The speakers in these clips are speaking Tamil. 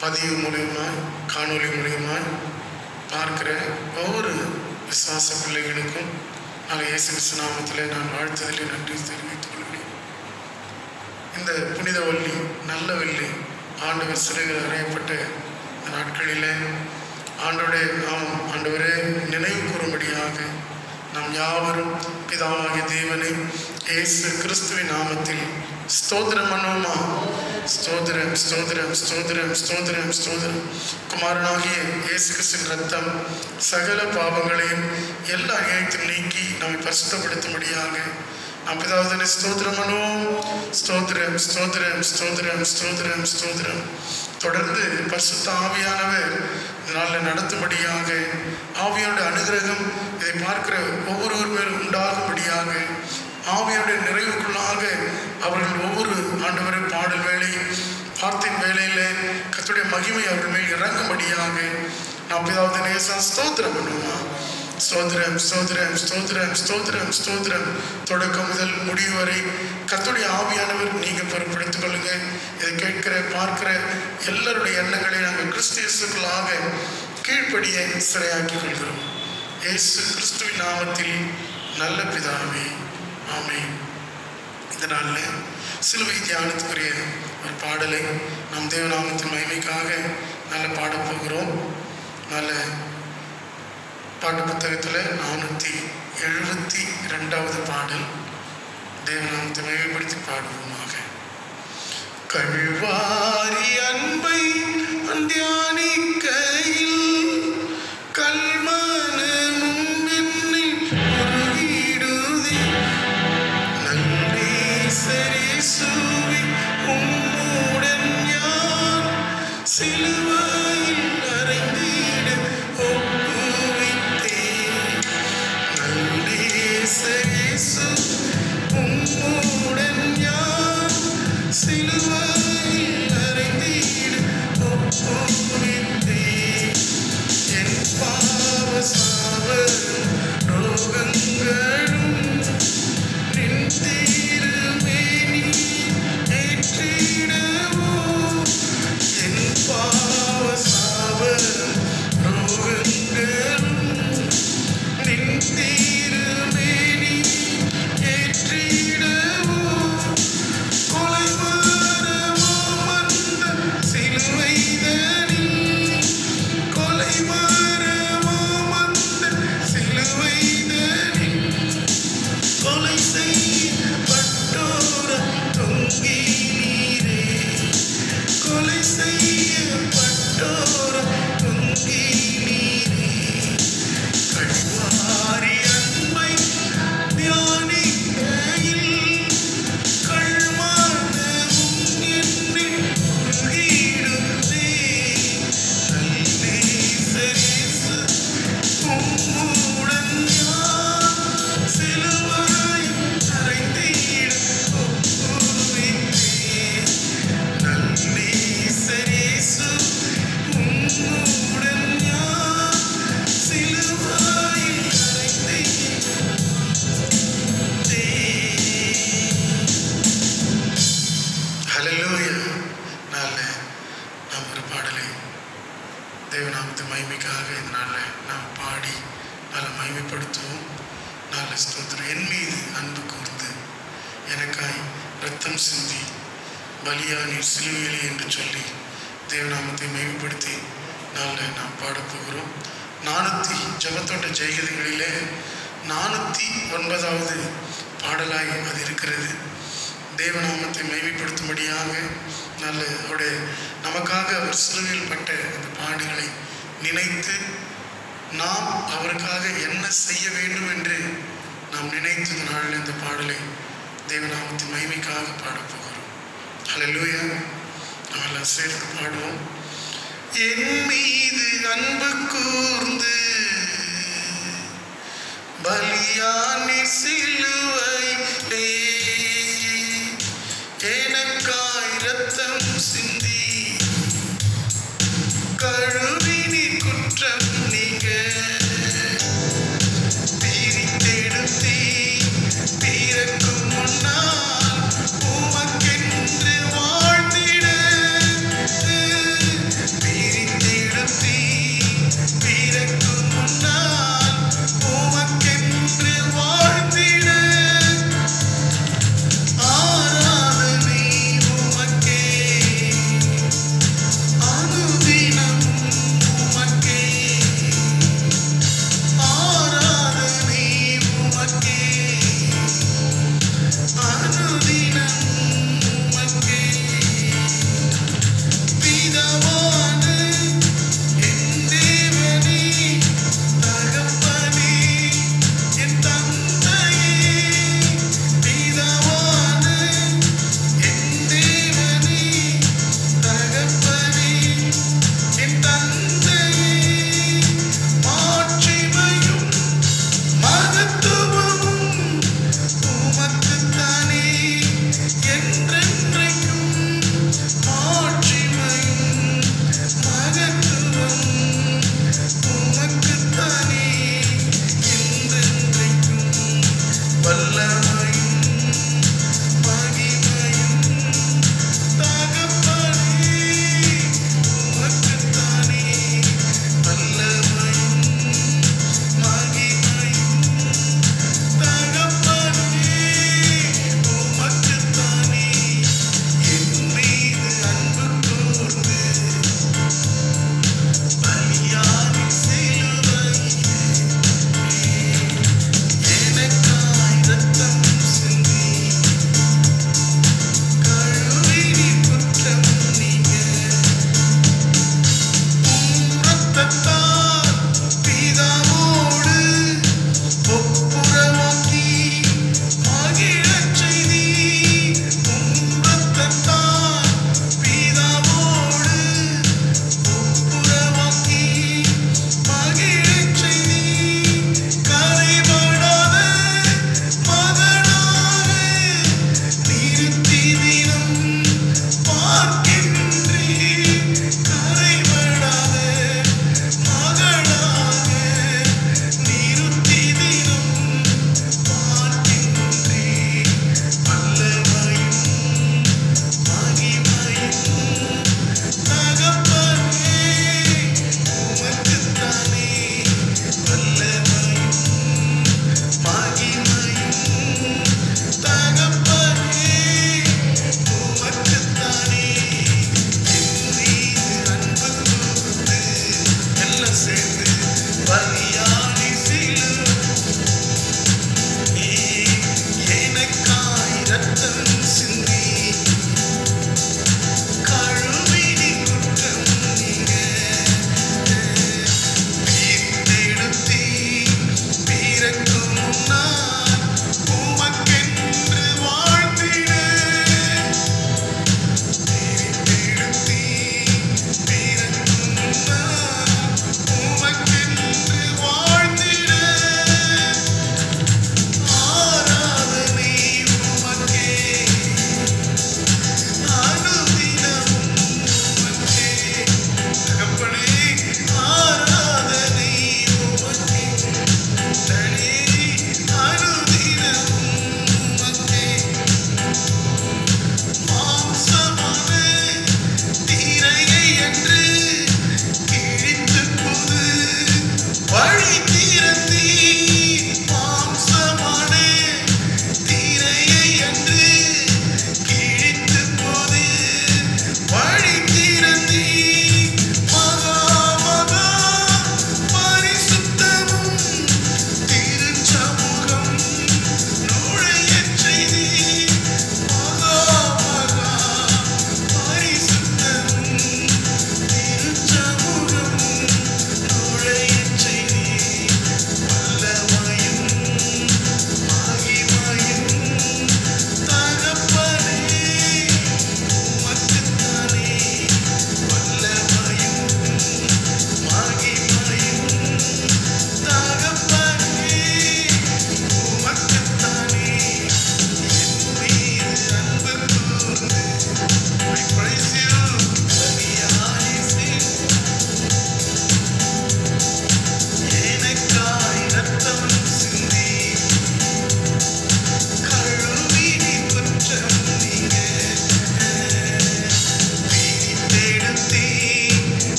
பதிவு மூலியமாய் காணொளி மூலியமாய் பார்க்கிற ஒவ்வொரு விசுவாச பிள்ளைகளுக்கும் நான் இயேசு கிறிஸ்து நாமத்திலே நான் வாழ்த்துதலை நன்றி தெரிவித்துக் கொள்கிறேன் இந்த புனித வள்ளி நல்ல வள்ளி ஆண்டவர் சிறையில் அறையப்பட்ட இந்த நாட்களிலே ஆண்டோடைய நாம் ஆண்டவரே நினைவு கூறும்படியாக நாம் யாவரும் பிதாவாகிய தேவனை இயேசு கிறிஸ்துவின் நாமத்தில் ஸ்தோத்திரம் பண்ணுவோமா ஸ்தோத்திரம் ஸ்தோத்திரம் ஸ்தோத்திரம் ஸ்தோத்திரம் ஸ்தோத்திரம் குமாரனாகிய இயேசு கிறிஸ்துவின் ரத்தம் சகல பாவங்களையும் எல்லா அநியாயத்தையும் நீக்கி நம்மை பரிசுத்தப்படுத்தும்படியாக நாம் பிதாவதனை ஸ்தோத்திரம் பண்ணுவோம் ஸ்தோத்திரம் ஸ்தோத்திரம் ஸ்தோத்திரம் ஸ்தோத்திரம் ஸ்தோத்திரம் தொடர்ந்து பரிசுத்த ஆவியானவர் இதனால் நடத்தும்படியாக ஆவியோட அனுகிரகம் இதை பார்க்கிற ஒவ்வொருவர் மேலும் உண்டாகும்படியாக ஆவியோட நிறைவுக்குள்ளாக அவர்கள் ஒவ்வொரு ஆண்டவரை பாடல் வேலை வார்த்தையின் வேலையில கத்துடைய மகிமை அவர்கள் மேல் இறங்கும்படியாக நாம் பிதாவது நேசம் ஸ்தோத்திரம் பண்ணுவோம் ஸ்தோத்திரம் ஸ்தோத்திரம் ஸ்தோத்திரம் ஸ்தோத்திரம் ஸ்தோத்திரம் தொடக்கம் முதல் முடிவு வரை கத்துடைய ஆவியானவர் நீங்க பொறுப்படுத்திக் கொள்ளுங்க இதை கேட்கிற பார்க்கிற எல்லாருடைய எண்ணங்களை நாங்கள் கிறிஸ்தியசுக்களாக கீழ்ப்படிய சிறையாக்கிக் கொள்கிறோம் இயேசு கிறிஸ்துவின் நாமத்தில் நல்ல பிதாவே ஆமென் இந்த நாளில் சிலுவை தியானத்துக்குரிய ஒரு பாடலை நம் தேவநாமத்தின் மகிமைக்காக நல்ல பாடப் போகிறோம் நல்ல பாட்டு புத்தகத்தில் நானூற்றி எழுபத்தி ரெண்டாவது பாடல் தேவநாமத்தை மகிமைப்படுத்தி பாடுவோமாக கழ்வாரி அன்பை தியானிக்கையில் கல்மனமும் என்னில் உருகிடுதே நல்லேசரேசுவே உம்முடன் யான் சிலுவையில் அறைந்திட ஒப்புவித்தேன். நல்லேசரேசு உம்முடன் யான் சிலுவையில் அறைந்திட ஒப்புவித்தேன். என் பாவ சாப ரோகங்களும் நின் திருமேனி ஏற்றிடவோ என் பாவ சாப ரோகங்களும் நின் திருமேனி ஏற்றிடவோ கொலை மரமாம் அந்த சிலுவைதனில் கொலை மரமாம் அந்த சிலுவைதனில் கொலை செய்யப்பட்டோர தொங்கி நீரே கொலை செய்யப்பட்டோர தொங்கி நீரே கழ்வாரி அன்பை தியானிக்கையில் கள்மனமும் என்னில் உருகிடுதே. நல்லேசரேசு உம்முடன் யான் சிலுவையில் அறைந்திட ஒப்புவித்தேன். நல்லேசரேசு உம்முடன் யான் சிலுவையில் அறைந்திட ஹalleluya நாள நாம் ஒரு பாடலை தேவநாமத்து மகிமைக்காக இந்த நாளில் நாம் பாடி நல்ல மகிமைப்படுத்துவோம் நல்ல ஸ்தோத்திரம் என் மீது அன்பு கூர்ந்து எனக்காய் ரத்தம் சிந்தி பலியானி சிலுவையிலே என்று சொல்லி தேவநாமத்தை மகிமைப்படுத்தி நாளில் நாம் பாடப்போகிறோம் நானூற்றி ஜபத்தோட்ட ஜெயகதிகளிலே நானூற்றி ஒன்பதாவது பாடலாய் அது இருக்கிறது தேவநாமத்தை மைமைப்படுத்தும்படியாக நல்ல அவருடைய நமக்காக அவர் சிலுவையில் பட்ட அந்த பாடுகளை நினைத்து நாம் அவருக்காக என்ன செய்ய வேண்டும் என்று நாம் நினைத்து இந்த நாளில் இந்த பாடலை தேவநாமத்தின் மகிமைக்காக பாடப்போகிறோம் ஹalleluya நாம் எல்லாம் சேர்ந்து பாடுவோம் என் மீது அன்பு கூர்ந்து பலியானி சிலுவையிலே எனக்காய் ரத்தம் சிந்தி கழுவினி குற்றம் நீங்க பிரித்தெடுத்தீ பிறக்கும் முன்னால் உமக்கென்று வாழ்ந்திட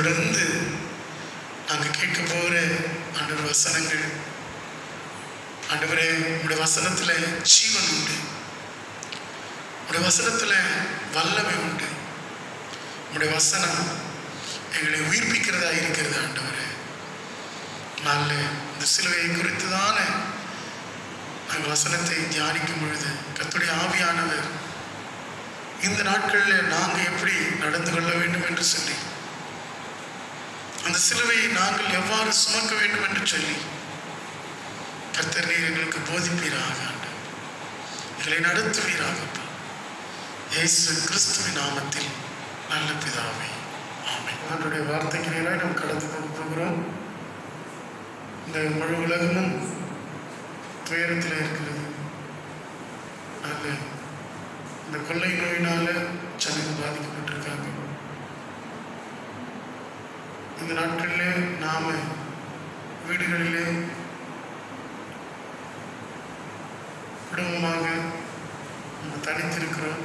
தொடர்ந்து நாங்கள் கேட்க போகிற ஆண்டவர் வசனங்கள் ஆண்டவரே உடைய வசனத்துல ஜீவன் உண்டு உடைய வசனத்துல வல்லமை உண்டு உடைய வசனம் எங்களை உயிர்ப்பிக்கிறதா இருக்கிறது ஆண்டவரே நல்ல இந்த சிலுவையை குறித்து தானே நாங்கள் வசனத்தை தியானிக்கும் பொழுது கர்த்தருடைய ஆவியானவர் இந்த நாட்களில் நாங்கள் எப்படி நடந்து கொள்ள வேண்டும் என்று சொல்லி அந்த சிலுவையை நாங்கள் எவ்வாறு சுமக்க வேண்டும் என்று சொல்லி கர்த்தர் நீர் எங்களுக்கு போதிப்பீராக ஆண்டவர். எங்களை நடத்துவீராகப்பா இயேசு கிறிஸ்துவின் நாமத்தில் நல்ல பிதாவே ஆமென் ஆண்டுடைய வார்த்தைக்கு நேராக நாம் கடந்து போக போகிறோம் இந்த முழு உலகமும் துயரத்தில் இருக்கிறது நல்ல இந்த கொள்ளை நோயினால ஜனங்கள் பாதிக்கப்பட்டிருக்காங்க இந்த நாட்களிலே நாம வீடுகளிலே குடும்பமாக நம்ம தனித்திருக்கிறோம்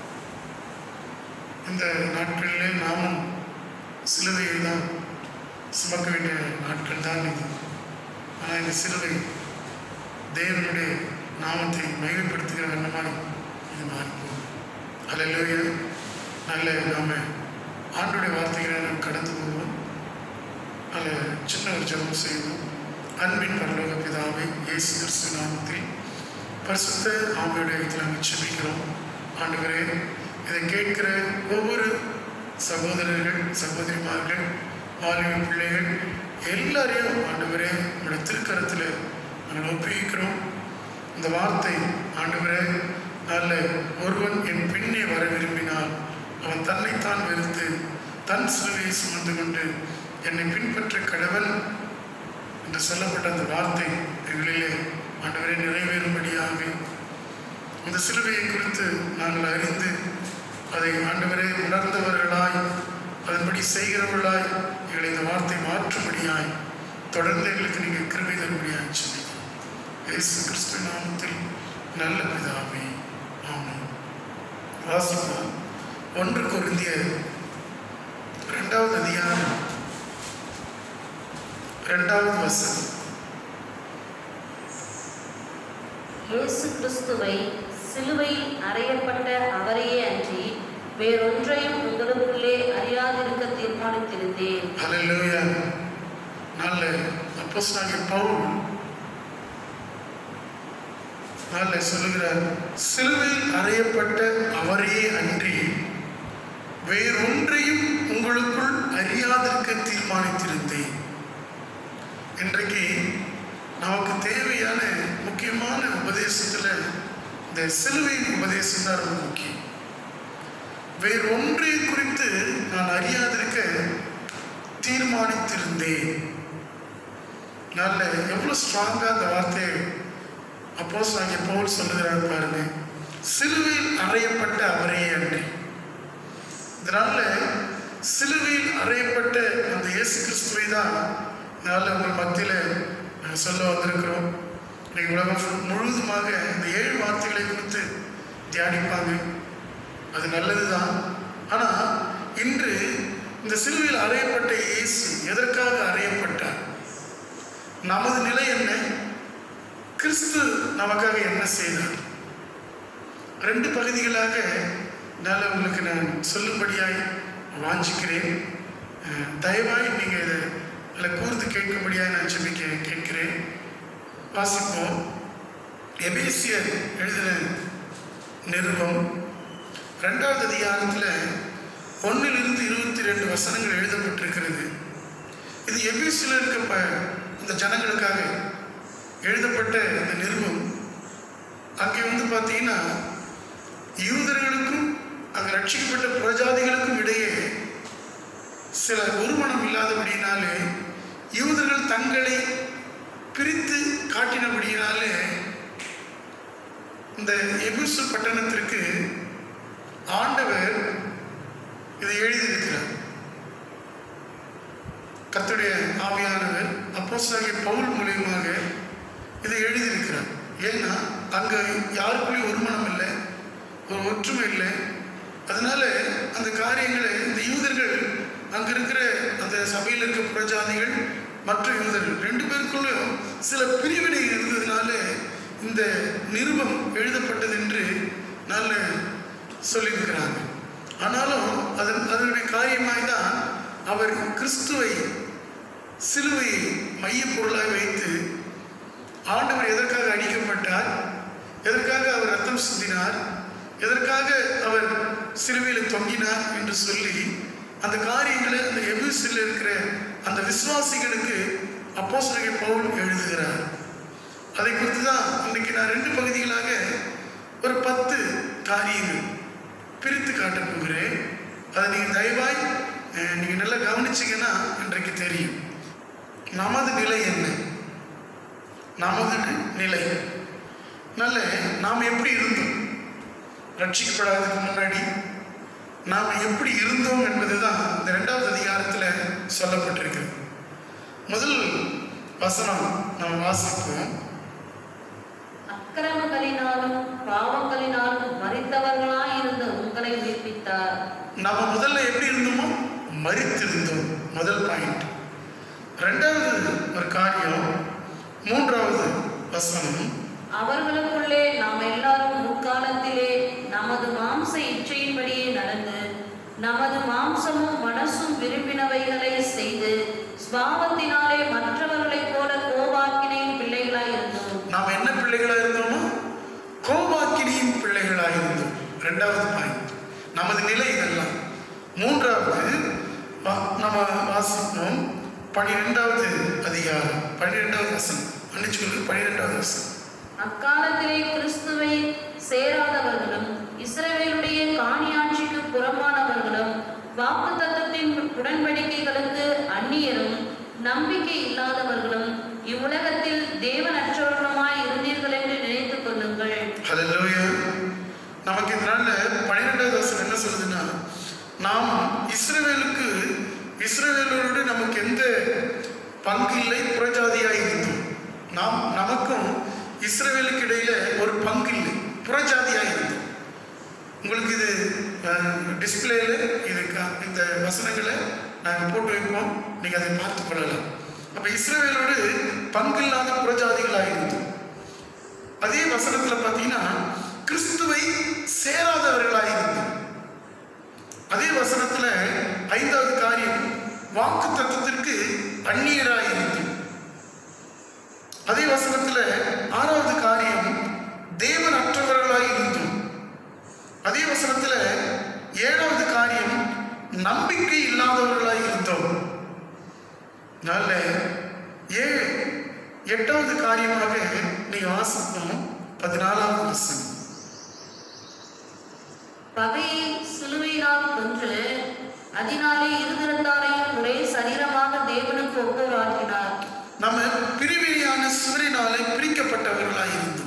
இந்த நாட்களிலே நாமும் சிலுவையை தான் சுமக்க வேண்டிய நாட்கள் தான் இது ஆனால் இந்த சிலுவை தேவனுடைய நாமத்தை மகிமைப்படுத்துகிற வண்ணமாய் இது மாறிப்போம் அல்லையா நல்ல நாம ஆண்டுடைய வார்த்தைகளை நாம் கடந்து போவோம் நல்ல சின்ன ஒரு ஜெபம் செய்வோம் அன்பின் பரலோக பிதாவை இயேசு கிறிஸ்து நாமத்தில் பரிசுத்த ஆமையுடைய இடத்தில் நாங்கள் செபிக்கிறோம் ஆண்டவரே இதை கேட்கிற ஒவ்வொரு சகோதரர்கள் சகோதரிமார்கள் வாலிப பிள்ளைகள் எல்லாரையும் ஆண்டவரே உங்களுடைய திருக்கரத்தில் நாங்கள் ஒப்புவிக்கிறோம் இந்த வார்த்தை ஆண்டவரே நல்ல ஒருவன் என் பின்னே வர விரும்பினால் அவன் தன்னைத்தான் வெறுத்து தன் சிலுவையை சுமந்து கொண்டு என்னை பின்பற்ற கடவன் என்று சொல்லப்பட்ட அந்த வார்த்தை எங்களிலே ஆண்டவரை நிறைவேறும்படியாக இந்த சிலுவையை குறித்து நாங்கள் அறிந்து அதை ஆண்டவரே உணர்ந்தவர்களாய் அதன்படி செய்கிறவர்களாய் எங்களை இந்த வார்த்தை மாற்றும்படியாய் தொடர்ந்து எங்களுக்கு நீங்கள் கிருபை தரும்படியாய் சொல்லிக்கிறோம் இயேசு கிறிஸ்து நாமத்தில் நல்ல பிதாவே ஆமென் வாசிப்போம் ஒன்று கொருந்திய இரண்டாவது அதிகாரம் இரண்டாவது வசனம் இயேசு கிறிஸ்துவை சிலுவையில் அறையப்பட்ட அவரையே அன்றி வேறொன்றையும் உங்களுக்குள்ளே அறியாதிருக்க தீர்மானித்திருந்தேன் ஹalleluya நல்ல அப்போஸ்தலனாகிய பவுல் நல்ல சொல்லுகிறார் சிலுவையில் அறையப்பட்ட அவரையே அன்றி வேறொன்றையும் உங்களுக்குள் அறியாதிருக்க தீர்மானித்திருந்தேன் இன்றைக்கு நமக்கு தேவையான முக்கியமான உபதேசத்துல இந்த சிலுவையின் உபதேசம் தான் ரொம்ப முக்கியம் வேறு ஒன்றை குறித்து நான் அறியாதிருக்க தீர்மானித்திருந்தேன் நல்ல எவ்வளோ ஸ்ட்ராங்காக அந்த வார்த்தையை அப்போஸ் ஆகிய பவுல் சொல்லுகிறார் பாருங்க சிலுவையில் அறையப்பட்ட அவரே அன்றி இதனால சிலுவையில் அறையப்பட்ட அந்த இயேசு கிறிஸ்துவை தான் இதனால உங்கள் மத்தியில் நாங்கள் சொல்ல வந்திருக்கிறோம் இன்னைக்கு உலகம் full முழுவதுமாக இந்த ஏழு வார்த்தைகளை குறித்து தியானிப்பாங்க அது நல்லது தான் ஆனால் இன்று இந்த சிலுவையில் அறையப்பட்ட இயேசு எதற்காக அறையப்பட்டார் நமது நிலை என்ன கிறிஸ்து நமக்காக என்ன செய்தார் ரெண்டு பகுதிகளாக நல்ல உங்களுக்கு நான் சொல்லும்படியாய் வாஞ்சிக்கிறேன் அஹ், தயவாய் நீங்கள் இதை நல்ல கூர்ந்து கேட்கும்படியாய் நான் ஜெபிக்க கேட்கிறேன் வாசிப்போம் எபேசியர் எழுதின நிருபம் ரெண்டாவது அதிகாரத்தில் ஒன்றிலிருந்து இருபத்தி ரெண்டு வசனங்கள் எழுதப்பட்டிருக்கிறது இது எபேசியில் இருக்க ப இந்த ஜனங்களுக்காக எழுதப்பட்ட இந்த நிருபம் அங்கே வந்து பார்த்தீங்கன்னா யூதர்களுக்கும் அங்கே ரட்சிக்கப்பட்ட புரஜாதிகளுக்கும் இடையே சில ஒருமணம் இல்லாதபடியினாலே யூதர்கள் தங்களை பிரித்து காட்டினபடியினாலே இந்த எபுசு பட்டணத்திற்கு ஆண்டவர் இதை எழுதியிருக்கிறார் கர்த்தருடைய ஆவியானவர் அப்போஸ்தலனாகிய பவுல் மூலியமாக இதை எழுதியிருக்கிறார் ஏன்னா அங்கே யாருக்குள்ளேயும் ஒரு மனம் இல்லை ஒரு ஒற்றுமை இல்லை அதனால அந்த காரியங்களை இந்த யூதர்கள் அங்க இருக்கிற அந்த சபையில் இருக்க புறஜாதிகள் மற்ற யூதர்கள் ரெண்டு பேருக்குள்ளும் சில பிரிவினை இருந்ததுனால இந்த நிருபம் எழுதப்பட்டது என்று நல்ல சொல்லியிருக்கிறாங்க ஆனாலும் அதன் அதனுடைய காரியமாய் தான் அவர் கிறிஸ்துவை சிலுவையை மையப்பொருளாய் வைத்து ஆண்டவர் எதற்காக அடிக்கப்பட்டார் எதற்காக அவர் ரத்தம் சிந்தினார் எதற்காக அவர் சிலுவையில் தொங்கினார் என்று சொல்லி அந்த காரியங்களை அந்த எபிசில் இருக்கிற அந்த விசுவாசிகளுக்கு அப்போஸ்தலர் பவுல் எழுதுகிறார் அதை குறித்து தான் இன்னைக்கு நான் ரெண்டு பகுதிகளாக ஒரு பத்து காரியங்கள் பிரித்து காட்டப் போகிறேன் அதை நீங்கள் தயவாய் அஹ், நீங்க நல்லா கவனிச்சீங்கன்னா இன்றைக்கு தெரியும் நமது நிலை என்ன நமது நிலை நல்ல நாம் எப்படி இருந்தோம் ரட்சிக்கப்படாததுக்கு முன்னாடி நாம் எப்படி இருந்தோம் என்பதுதான் இந்த ரெண்டாவது அதிகாரத்தில் சொல்லப்பட்டிருக்கிறது முதல் வசனம் நம்ம வாசிப்போம் அக்கிரமங்களினாலும் பாவங்களினாலும் மறித்தவர்களாய் இருந்த உங்களை உயிர்ப்பித்தார் நம்ம முதல்ல எப்படி இருந்தோமோ மறித்திருந்தோம் முதல் பாயிண்ட் ரெண்டாவது ஒரு காரியம் மூன்றாவது வசனம் அவர்களுக்குள்ளே நாம் எல்லாரும் முற்காலத்திலே நமது மாம்ச இச்சையின்படியே நடந்து நமது மாம்சமும் மனசும் விரும்பினவைகளை செய்து சுவாபத்தினாலே மற்றவர்களைப் போல கோபாக்கினையின் பிள்ளைகளாய் இருந்தோம் நாம் என்ன பிள்ளைகளாக இருந்தோமோ கோபாக்கினியின் பிள்ளைகளாக இருந்தோம் ரெண்டாவது பாயிண்ட் நமது நிலை இதெல்லாம் மூன்றாவது வா- நம்ம வாசிப்போம் பனிரெண்டாவது அதிகாரம் பன்னிரெண்டாவது வசனம் மன்னிச்சுக்கொள்ளுங்க பன்னிரெண்டாவது வசனம் அக்காலத்திலே கிறிஸ்துவை சேராதவர்களும் இஸ்ரவேலுடைய காணியாட்சிக்கு புறம்பானவர்களும் வாக்கு தத்தத்தின் உடன்படிக்கைகளுக்கு அந்நியரும் நம்பிக்கை இல்லாதவர்களும் இவ்வுலகத்தில் தேவனற்றவர்களுமாய் இருந்தீர்கள் என்று நினைத்துக் கொள்ளுங்கள் ஹalleluya நமக்கு இதனால பன்னிரெண்டாவது வசனம் என்ன சொல்லுதுன்னா நாம் இஸ்ரவேலுக்கு இஸ்ரவேலோடு நமக்கு எந்த பங்கு இல்லை புறஜாதியாக இருந்தோம் நாம் நமக்கும் இஸ்ரவேலுக்கு இடையில ஒரு பங்கு இல்லை புறஜாதியாக இருந்தோம் உங்களுக்கு இது டிஸ்பிளேல இது கா- இந்த வசனங்களை நாங்கள் போட்டு வைப்போம் நீங்கள் அதை பார்த்து கொள்ளலாம் அப்போ இஸ்ரவேலோடு பங்கில்லாத புறஜாதிகளாக இருந்தோம் அதே வசனத்துல பார்த்தீங்கன்னா கிறிஸ்துவை சேராதவர்களாக இருந்தோம் அதே வசனத்துல ஐந்தாவது காரியம் வாக்கு தத்துவத்திற்கு அந்நியராக இருந்தோம் அதே வசனத்துல ஆறாவது காரியம் தேவன் அற்றவர்களாக இருந்தோம் அதே வசனத்துல ஏழாவது காரியம் நம்பிக்கை இல்லாதவர்களாக இருந்தோம் நல்ல ஏ எட்டாவது காரியமாக நீ வாசிப்போம் பதினாலாவது வசனம் பகையை சிலுவையினால் கொன்று அதனாலே இருதிறந்தாரையும் ஒரே சரீரமாக தேவனுக்கு ஒப்புராக்கினார் நம்ம பிரிவினையான சுவரினாலே பிரிக்கப்பட்டவர்களாக இருந்தோம்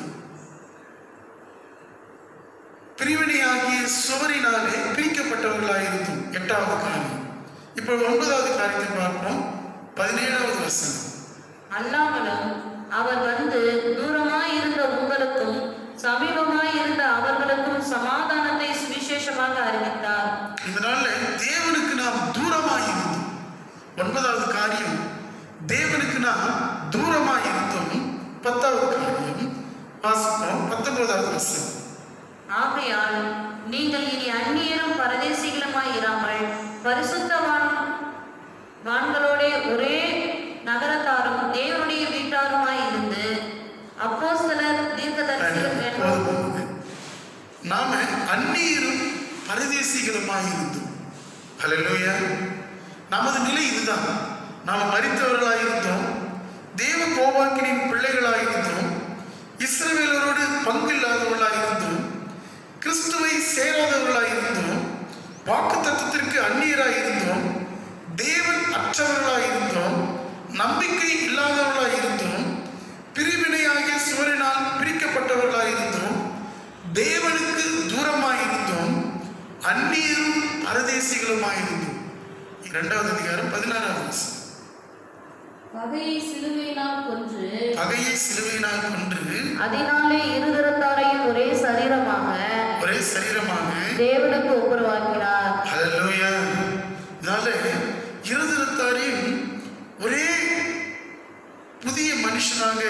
பிரிவினையாகிய சுவரினாலே பிரிக்கப்பட்டவர்களாக இருந்தோம் எட்டாவது காரியம் இப்போ ஒன்பதாவது காரியத்தை பார்ப்போம் பதினேழாவது வசனம் அல்லாமலும் அவர் வந்து தூரமாய் இருந்த உங்களுக்கும் சமீபமாய் இருந்த அவர்களுக்கும் சமாதானத்தை சுவிசேஷமாக அறிவித்தார் இதனால தேவனுக்கு நாம் தூரமாக இருந்தோம் ஒன்பதாவது காரியம் தேவனுக்கு நாம் தூரமாக இருந்தோம் பத்தாவது காரியம் வாசிப்போம் பத்தொன்பதாவது வசனம் ஆகையால் நீங்கள் இனி அந்நியரும் பரதேசிகளுமாய் இராமல் பரிசுத்தவான் வான்களோடே ஒரே நகரத்தாரும் தேவனுடைய வீட்டாருமாய் இருந்து அப்போஸ்தலர் தீர்க்கதரிசிகள் போது என்றும் போகுது நாம அந்நியரும் பரதேசிகளுமாய் இருந்தோம் ஹalleluya நமது நிலை இதுதான் நாம் மரித்தவர்களாய் இருந்தோம் தேவ கோபாக்கினின் பிள்ளைகளாய் இருந்தோம் இஸ்ரவேலரோடு பங்கில்லாதவர்களாய் இருந்தோம் கிறிஸ்துவை சேராதவர்களாய் இருந்தோம் வாக்கு தத்துவத்திற்கு அந்நியராய் இருந்தோம் தேவன் அற்றவர்களாய் இருந்தோம் நம்பிக்கை இல்லாதவர்களாய் இருந்தோம் பிரிவினையாகிய சுவரினால் பிரிக்கப்பட்டவர்களாய் இருந்தோம் தேவனுக்கு தூரமாய் இருந்தோம் அந்நியரும் பரதேசிகளுமாய் இருந்தோம் இரண்டாவது அதிகாரம் பதினாறாவது வசனம். பகையை சிலுவையினால் கொன்று பகையை சிலுவையினால் கொன்று அதனாலே இருதிறத்தாரையும் ஒரே சரீரமாக ஒரே சரீரமாக தேவனுக்கு ஒப்புரவாக்கினார் ஹalleluya இதனால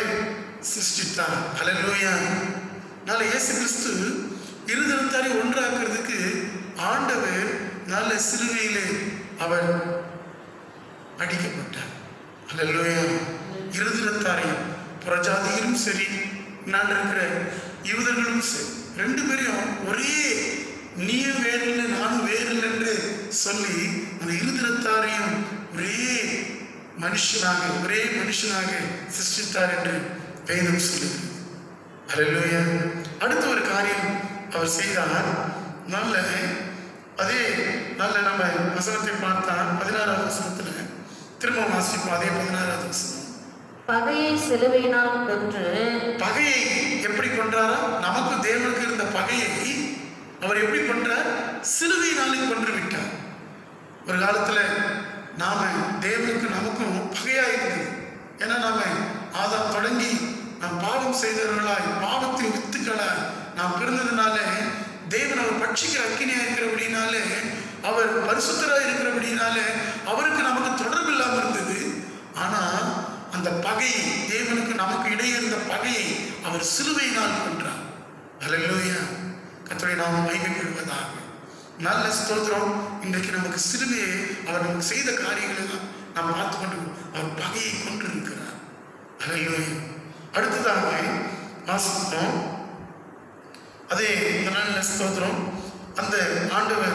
சிருஷ்டித்தார் ஹalleluya நல்ல இயேசு கிறிஸ்து இருதரத்தாரை ஒன்றாக்குறதுக்கு ஆண்டவர் நல்ல சிலுவையிலே அவர் அடிக்கப்பட்டார் ஹalleluya இருதரத்தாரையும் புறஜாதியிலும் சரி நான் இருக்கிற யூதர்களும் சரி ரெண்டு பேரையும் ஒரே நீயும் வேறில்லை நானும் வேறில்லை என்று சொல்லி அந்த இருதரத்தாரையும் ஒரே மனுஷனாக ஒரே மனுஷனாக சிருஷ்டித்தார் என்று வேதம் சொல்லுகிறது ஹalleluya அடுத்த ஒரு காரியம் அவர் செய்தார் நல்ல அதே நல்ல நம்ம வசனத்தை பார்த்தா பதினாறாவது வசனத்துல திரும்ப வாசிப்போம் அதே பதினாறாவது வசனம் பகையை சிலுவையினால் கொன்று பகையை எப்படி கொன்றாரா நமக்கு தேவனுக்கு இருந்த பகையை அவர் எப்படி கொன்றார் சிலுவையினாலே கொன்று விட்டார் ஒரு காலத்துல நாம தேவனுக்கு நமக்கும் பகையா இருந்தது ஏன்னா நாம ஆதாம் தொடங்கி நாம் பாவம் செய்தவர்களாய் பாவத்தின் வித்துக்களாய் நாம் பிறந்ததுனால தேவன் அவர் பட்சிக்கிற அக்கினியா இருக்கிறபடினாலே அவர் பரிசுத்தராக இருக்கிறபடினாலே அவருக்கு நமக்கு தொடர்பு இல்லாமல் இருந்தது ஆனா அந்த பகை தேவனுக்கு நமக்கு இடையே இருந்த பகையை அவர் சிலுவையினால் கொன்றார் அல்லேலூயா கர்த்தருடைய நாமம் மகிமைப்படுவதாக நல்ல ஸ்தோத்திரம் இன்றைக்கு நமக்கு சிலுவையை அவர் நமக்கு செய்த காரியங்களை தான் நாம் பார்த்து கொண்டு அவர் பகையை கொண்டிருக்கிறார் அல்லேலூயா அடுத்ததாக வாசிப்போம் அதே இந்த நல்ல ஸ்தோத்திரம் அந்த ஆண்டவர்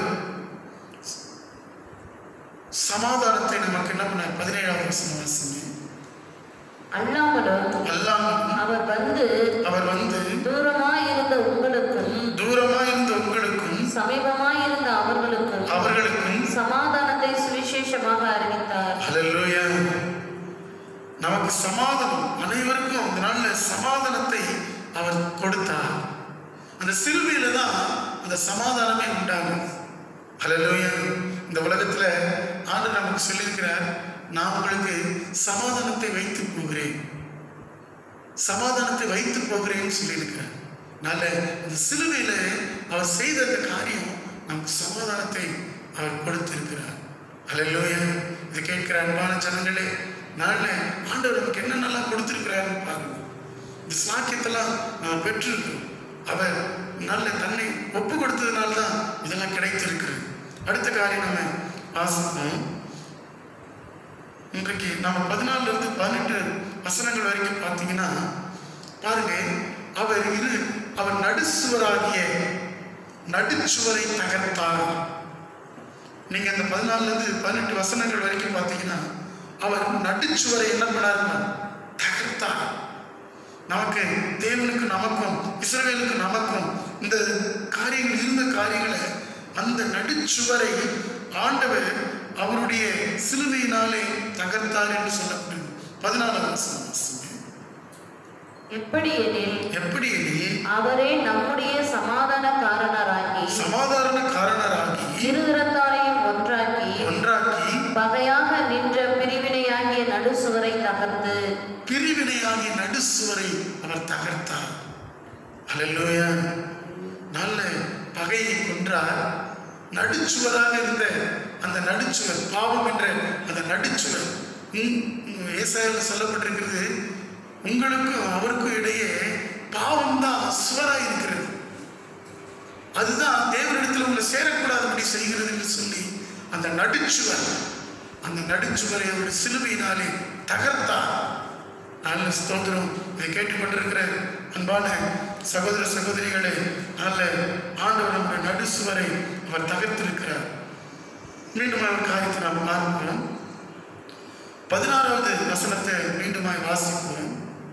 சமாதானத்தை நமக்கு என்ன பண்ண பதினேழாவது வசனம் வாசிங்க அல்லாமலும் அல்லாமல் அவர் வந்து அவர் வந்து தூரமாய் இருந்த உங்களுக்கும் தூரமாக இருந்த உங்களுக்கும் சமீபமாய் இருந்த அவர்களுக்கும் அவர்களுக்கும் சமாதானத்தை சுவிசேஷமாக அறிவித்தார் ஹalleluya நமக்கு சமாதானம் அனைவருக்கும் அந்த நாள்ல சமாதானத்தை அவர் கொடுத்தார் அந்த சிலுவையில தான் அந்த சமாதானமே உண்டாகும் ஹalleluya இந்த உலகத்துல ஆண்டு நமக்கு சொல்லியிருக்கிறார் நான் உங்களுக்கு சமாதானத்தை வைத்து போகிறேன் சமாதானத்தை வைத்து போகிறேன்னு சொல்லியிருக்கிறார் நல்ல அந்த சிலுவையில அவர் செய்த அந்த காரியம் நமக்கு சமாதானத்தை அவர் கொடுத்திருக்கிறார் அல்லேலூயா இது கேட்கிற அன்பான ஜனங்களே நாள ஆண்டவர் நமக்கு என்னென்னலாம் கொடுத்திருக்கிறாருன்னு பாருங்க இந்த சாக்கியத்தெல்லாம் நாம் பெற்றிருக்கிறோம் அவர் நல்ல தன்னை ஒப்பு கொடுத்ததுனால தான் இதெல்லாம் கிடைத்திருக்கிறது அடுத்த காரியம் நம்ம வாசிப்போம் இன்றைக்கு நம்ம பதினாலுல இருந்து பதினெட்டு வசனங்கள் வரைக்கும் பார்த்தீங்கன்னா பாருங்க அவர் இரு அவர் நடுசுவராகிய நடுச்சுவரை தகர்த்தார் நீங்க இந்த பதினாலுல இருந்து பதினெட்டு வசனங்கள் வரைக்கும் பார்த்தீங்கன்னா அவர் நடுச்சுவரை என்ன பண்ணாருன்னா தகர்த்தார் நமக்கு தேவனுக்கு நமக்கும் இஸ்ரவேலுக்கு நமக்கும் இந்த காரியங்கள் இருந்த காரியங்களை அந்த நடுச்சுவரை ஆண்டவர் அவருடைய சிலுவையினாலே தகர்த்தார் என்று சொல்லப்படுது பதினாலாம் வசனம் வாசிங்க. எப்படி எனில் எப்படி எனில் அவரே நம்முடைய சமாதானக்காரனராகி சமாதான காரணராகி இருதரத்தாரையும் ஒன்றாக்கி ஒன்றாக்கி பகையாக நின்ற பிரிவினையாகிய நடுசுவரை தகர்த்து பிரிவினையாகிய நடுசுவரை அவர் தகர்த்தார் அல்லேலூயா நல்ல பகையை கொன்றார் நடுச்சுவராக இருந்த அந்த நடுச்சுவர் பாவம் என்ற அந்த நடுச்சுவர் ஏசாயில் சொல்லப்பட்டிருக்கிறது உங்களுக்கும் அவருக்கும் இடையே பாவம் தான் சுவராக இருக்கிறது அதுதான் தேவனிடத்தில் உங்களை சேரக்கூடாதபடி செய்கிறது என்று சொல்லி அந்த நடுச்சுவர் அந்த நடுச்சுவரை அவருடைய சிலுவையினாலே தகர்த்தார் நல்ல ஸ்தோத்திரம் இதை கேட்டுக்கொண்டிருக்கிற அன்பான சகோதர சகோதரிகளே நல்ல ஆண்டவர் நம்முடைய நடுசுவரை அவர் தகர்த்திருக்கிறார் மீண்டும் அவர் காரியத்தை நாம் பார்ப்போம் பதினாறாவது வசனத்தை மீண்டுமாய் வாசிப்போம்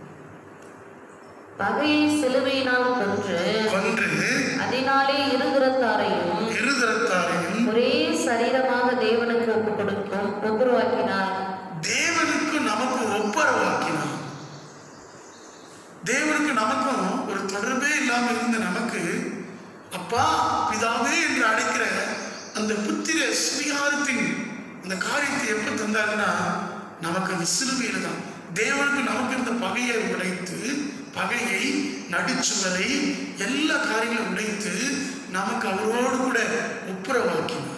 பகையை சிலுவையினால் கொன்று கொன்று அதனாலே இருதரத்தாரையும் இருதரத்தாரையும் ஒரே சரீரமாக தேவனுக்கு ஒப்பு கொடுக்கும் ஒப்புருவாக்கினார் தேவனுக்கு நமக்கு ஒப்புரவாக்கினார் தேவனுக்கு நமக்கும் ஒரு தொடர்பே இல்லாம இருந்த நமக்கு அப்பா பிதாவே என்று அழைக்கிற அந்த புத்திர சுவிகாரத்தின் அந்த காரியத்தை எப்ப தந்தாருன்னா நமக்கு அந்த சிலுவையில தான் தேவனுக்கு நமக்கு இருந்த பகையை உடைத்து பகையை நடிச்சுவரை எல்லா காரியங்களும் உடைத்து நமக்கு அவரோடு கூட ஒப்புரவாக்கினார்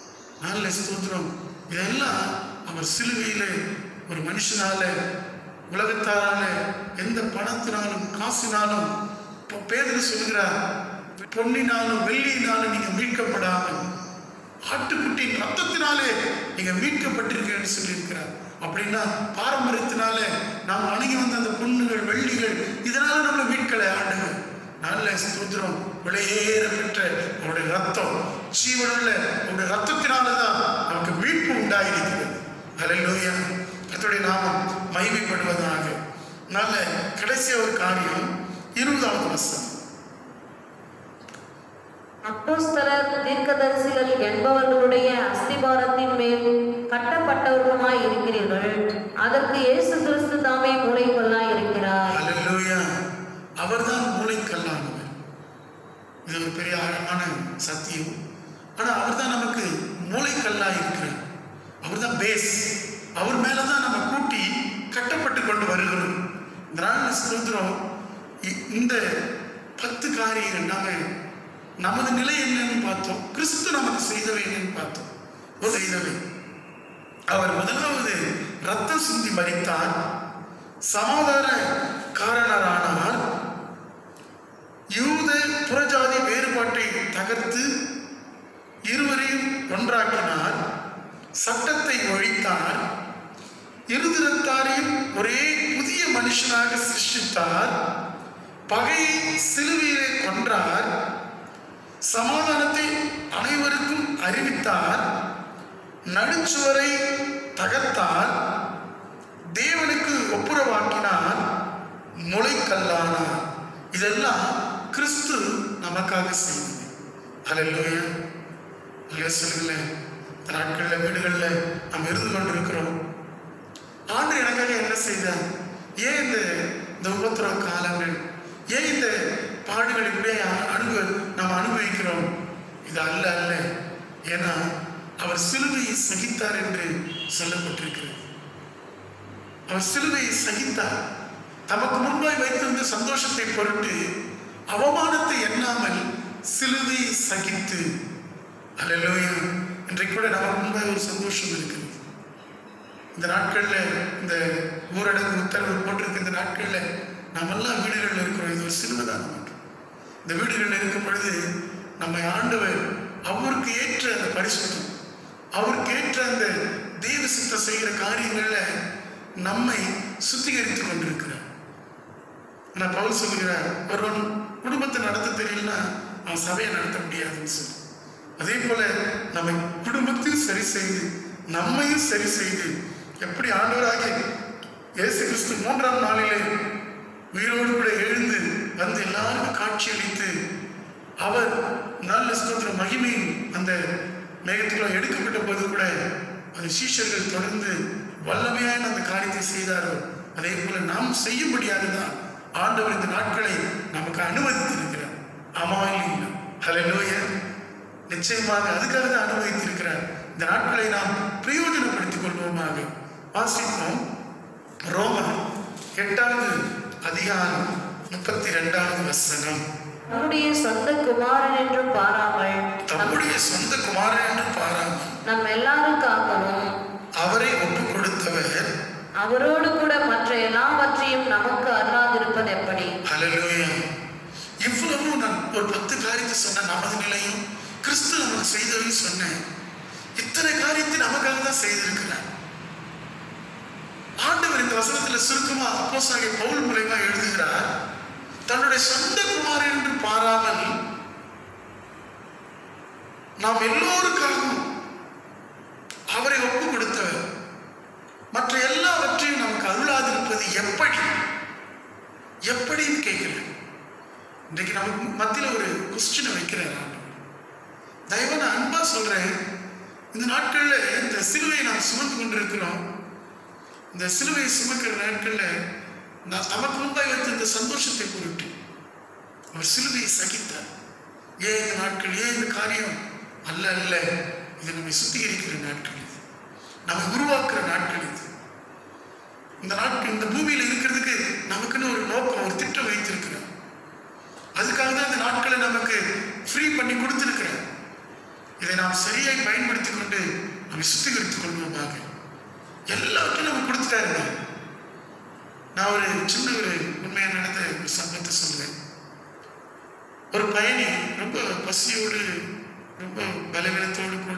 நல்ல ஸ்தோத்திரம் இதெல்லாம் அவர் சிலுவையில ஒரு மனுஷனால உலகத்தாரால எந்த பணத்தினாலும் காசினாலும் இப்போ பேதர் சொல்கிறார் பொன்னினாலும் வெள்ளியினாலும் நீங்க மீட்கப்படாமல் ஆட்டுக்குட்டியின் ரத்தத்தினாலே நீங்க மீட்கப்பட்டிருக்கீங்கன்னு சொல்லியிருக்கிறார் அப்படின்னா பாரம்பரியத்தினால நாம் அணுகி வந்த அந்த பொண்ணுகள் வெள்ளிகள் இதனால நம்மளை மீட்கலை ஆண்டுகள் நல்ல ஸ்தோத்திரம் விலையேற பெற்ற அவருடைய ரத்தம் ஜீவனுள்ள அவருடைய ரத்தத்தினால தான் நமக்கு மீட்பு உண்டாயிருக்கிறது ஹalleluya கர்த்தருடைய நாமம் மகிமைப்படுவதாக நல்ல கடைசி ஒரு காரியம் இருபதாவது வசனம் அப்போஸ்தலர் தீர்க்கதரிசிகள் என்பவர்களுடைய அஸ்திபாரத்தின் மேல் கட்டப்பட்டவர்களுமாய் இருக்கிறீர்கள் அதற்கு இயேசு கிறிஸ்து தாமே மூளைக்கொள்ளாய் இருக்கிறார் ஹalleluya அவர்தான் மூளைக்கல்லானவர் இது ஒரு பெரிய ஆழமான சத்தியம் ஆனா அவர்தான் நமக்கு மூளைக்கல்லா இருக்கிறார் அவர்தான் பேஸ் அவர் மேலதான் நம்ம கூட்டி கட்டப்பட்டு கொண்டு வருகிறோம் இந்த நாள் ஸ்தோத்திரம் இ- இந்த பத்து காரியங்கள் நாம நமது நிலை என்னன்னு பார்த்தோம் கிறிஸ்து நமக்கு செய்தவை என்னன்னு பார்த்தோம் ஒரு செய்தவை அவர் முதலாவது ரத்தம் சிந்தி மரித்தார் சமாதான காரணரானார் யூத புறஜாதி வேறுபாட்டை தகர்த்து இருவரையும் ஒன்றாக்கினார் சட்டத்தை ஒழித்தார் இருதிரத்தாரையும் ஒரே புதிய மனுஷனாக சிருஷ்டித்தார் பகையை சிலுவையிலே கொன்றார் சமாதானத்தை அனைவருக்கும் அறிவித்தார் நடுச்சுவரை தகர்த்தார் தேவனுக்கு ஒப்புரவாக்கினார் முளைக்கல்லானார் இதெல்லாம் கிறிஸ்து நமக்காக செய்தது ஹalleluya அல்லையா சொல்லுங்களேன் இந்த நாட்களில் வீடுகளில் நாம் இருந்து கொண்டிருக்கிறோம் ஆண்டு எனக்காக என்ன செய்தார் ஏன் இந்த இந்த உபத்திரவ காலங்கள் ஏன் இந்த பாடுகள் இப்படியே அனுபவ நாம் அனுபவிக்கிறோம் இது அல்ல அல்ல ஏன்னா அவர் சிலுவையை சகித்தார் என்று சொல்லப்பட்டிருக்கிறது அவர் சிலுவையை சகித்தார் தமக்கு முன்பாய் வைத்திருந்த சந்தோஷத்தை பொருட்டு அவமானத்தை எண்ணாமல் சிலுவையை சகித்து அல்லேலூயா இன்றைக்கு கூட நமக்கு முன்பாய் ஒரு சந்தோஷம் இருக்கிறது இந்த நாட்கள்ல இந்த ஊரடங்கு உத்தரவு போட்டிருக்க இந்த நாட்கள்ல நாமெல்லாம் வீடுகளில் இருக்கிறோம் இது ஒரு சிலுவை தான் நமக்கு இந்த வீடுகளில் இருக்கும் பொழுது நம்மை ஆண்டவர் அவருக்கு ஏற்ற அந்த பரிசுத்தம் அவருக்கு ஏற்ற அந்த தெய்வ சித்தம் செய்கிற காரியங்கள்ல நம்மை சுத்திகரித்துக் கொண்டிருக்கிறார் நான் பவுல் சொல்லுகிறார் ஒருவன் குடும்பத்தை நடத்த தெரியலனா அவன் சபையை நடத்த முடியாதுன்னு சொல்லி அதே போல நம்மை குடும்பத்தையும் சரி செய்து நம்மையும் சரி செய்து எப்படி ஆண்டவராகிய இயேசு கிறிஸ்து மூன்றாம் நாளிலே உயிரோடு கூட எழுந்து வந்து எல்லாருக்கும் காட்சியளித்து அவர் நல்ல ஸ்தோத்திர மகிமை அந்த மேகத்துக்குள்ள எடுக்கப்பட்ட போது கூட அந்த சீஷர்கள் தொடர்ந்து வல்லமையான அந்த காரியத்தை செய்தாரோ அதே போல நாம் செய்யும்படியாகதான் ஆண்டவர் இந்த நாட்களை நமக்கு அனுமதித்திருக்கிறார் ஆமா இல்லைங்களா ஹalleluya நிச்சயமாக அதுக்காக தான் அனுமதித்திருக்கிறார் இந்த நாட்களை நாம் பிரயோஜனப்படுத்திக் கொள்வோமாக வாசிப்போம் ரோமன் எட்டாவது அதிகாரம் முப்பத்தி ரெண்டாவது வசனம் நம்முடைய சொந்த குமாரன் என்று பாராமல் நம் தம்முடைய சொந்த குமாரன் என்று பாராமல் நம் எல்லாருக்காகவும் அவரை ஒப்புக் கொடுத்தவர் அவரோடு கூட மற்ற எல்லாவற்றையும் நமக்கு அல்லாதிருப்பது எப்படி ஹalleluya இவ்வளவு நான் ஒரு பத்து காரியத்தை சொன்ன நமது நிலையும் கிறிஸ்து நமக்கு செய்ததையும் சொன்னேன் இத்தனை காரியத்தை நமக்காக தான் செய்திருக்கிறார் ஆண்டவர் இந்த வசனத்துல சுருக்கமா அப்போஸ்தலனாகிய பவுல் மூலமா எழுதுகிறார் தன்னுடைய சொந்த குமாரன் என்று பாராமல் நாம் எல்லோருக்காகவும் அவரை ஒப்பு கொடுத்தவர் மற்ற எல்லாவற்றையும் நமக்கு அருளாதிருப்பது எப்படி எப்படின்னு கேட்கிறேன் இன்றைக்கு நமக்கு மத்தியில் ஒரு கொஸ்டினை வைக்கிறார் ஆண்டவர் தயவு நான் அன்பா சொல்றேன் இந்த நாட்கள்ல இந்த சிலுவையை நாம் சுமந்து கொண்டிருக்கிறோம் இந்த சிலுவையை சுமக்கிற நாட்கள்ல நான் தமக்கு முன்பாய் வைத்த இந்த சந்தோஷத்தை பொருட்டு அவர் சிலுவையை சகித்தார் ஏன் இந்த நாட்கள் ஏன் இந்த காரியம் அல்ல அல்ல இது நம்மை சுத்திகரிக்கிற நாட்கள் இது நம்மை உருவாக்குற நாட்கள் இது இந்த நாட்கள் இந்த பூமியில இருக்கிறதுக்கு நமக்குன்னு ஒரு நோக்கம் ஒரு திட்டம் வைத்திருக்கிறார் அதுக்காக தான் இந்த நாட்களை நமக்கு ஃப்ரீ பண்ணி கொடுத்திருக்கிறார் இதை நாம் சரியாய் பயன்படுத்தி கொண்டு நம்மை சுத்திகரித்துக் கொள்வோமாக எல்லாத்தையும் நமக்கு கொடுத்துட்டாருங்க நான் ஒரு சின்ன ஒரு உண்மையாக நடந்த ஒரு சம்பவத்தை சொல்றேன் ஒரு பயணி ரொம்ப பசியோடு ரொம்ப பலவீனத்தோடு கூட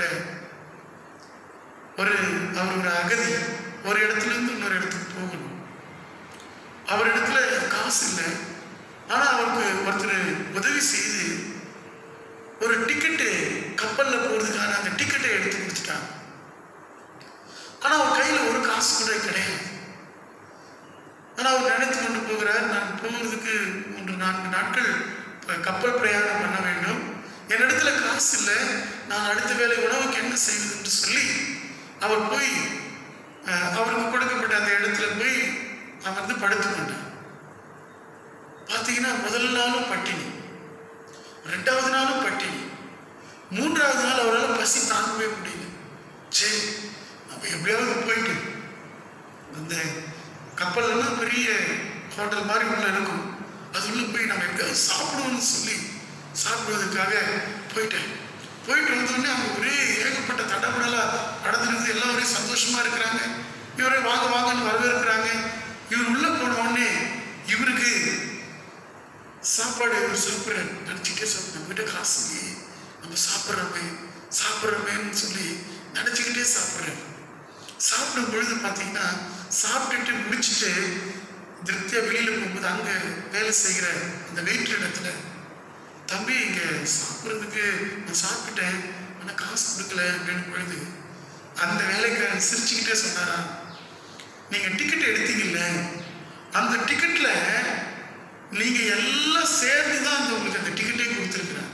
ஒரு அவர் ஒரு அகதி ஒரு இடத்துல இருந்து இன்னொரு இடத்துக்கு போகணும் அவர் இடத்துல காசு இல்லை ஆனா அவருக்கு ஒருத்தர் உதவி செய்து ஒரு டிக்கெட்டு கப்பல்ல போறதுக்கான அந்த டிக்கெட்டை எடுத்து கொடுத்துட்டாங்க ஆனா அவர் கையில ஒரு காசு கூட கிடையாது ஆனா அவர் நினைத்து கொண்டு போகிறார் நான் போகிறதுக்கு மூன்று நான்கு நாட்கள் ப- கப்பல் பிரயாணம் பண்ண வேண்டும் என்னிடத்துல காசு இல்லை நான் அடுத்த வேலை உணவுக்கு என்ன செய்வது என்று சொல்லி அவர் போய் அஹ், அவருக்கு கொடுக்கப்பட்ட அந்த இடத்துல போய் அமர்ந்து படுத்து கொண்டார் பார்த்தீங்கன்னா முதல் நாளும் பட்டினி ரெண்டாவது நாளும் பட்டினி மூன்றாவது நாள் அவரால் பசி தாங்கவே முடியல சரி நம்ம எப்படியாவது போயிட்டு அந்த கப்பல்லாம் பெரிய ஹோட்டல் மாதிரி உள்ள இருக்கும் அது உள்ள போய் நம்ம எப்படியாவது சாப்பிடுவோம்னு சொல்லி சாப்பிடுவதற்காக போயிட்டேன் போயிட்டு வந்தோடனே அவங்க ஒரே ஏகப்பட்ட தடபடலா நடந்துருக்குது எல்லாம் ஒரே சந்தோஷமா இருக்கிறாங்க இவரே வாங்க வாங்கன்னு வரவேற்கிறாங்க இவர் உள்ள போன உடனே இவருக்கு சாப்பாடு இவர் சாப்பிட்றாரு நினச்சிட்டே சாப்பிட நம்ம கிட்ட காசு இல்லையே நம்ம சாப்பிட்றோமே சாப்பிட்றோமேன்னு சொல்லி நினச்சிக்கிட்டே சாப்பிட்றாரு சாப்பிடும் பொழுது பார்த்தீங்கன்னா சாப்பிட்டுட்டு முடிச்சுட்டு திருப்தியா வெளியில போகும்போது அங்க வேலை செய்கிற அந்த வெயிட்டர் இடத்துல தம்பி இங்க சாப்பிட்றதுக்கு நான் சாப்பிட்டேன் ஆனா காசு கொடுக்கல அப்படின்னு பொழுது அந்த வேலைக்காரன் சிரிச்சுக்கிட்டே சொன்னாரா நீங்க டிக்கெட் எடுத்தீங்கல்ல அந்த டிக்கெட்ல நீங்க எல்லாம் சேர்ந்து தான் அந்த உங்களுக்கு அந்த டிக்கெட்டே கொடுத்துருக்குறேன்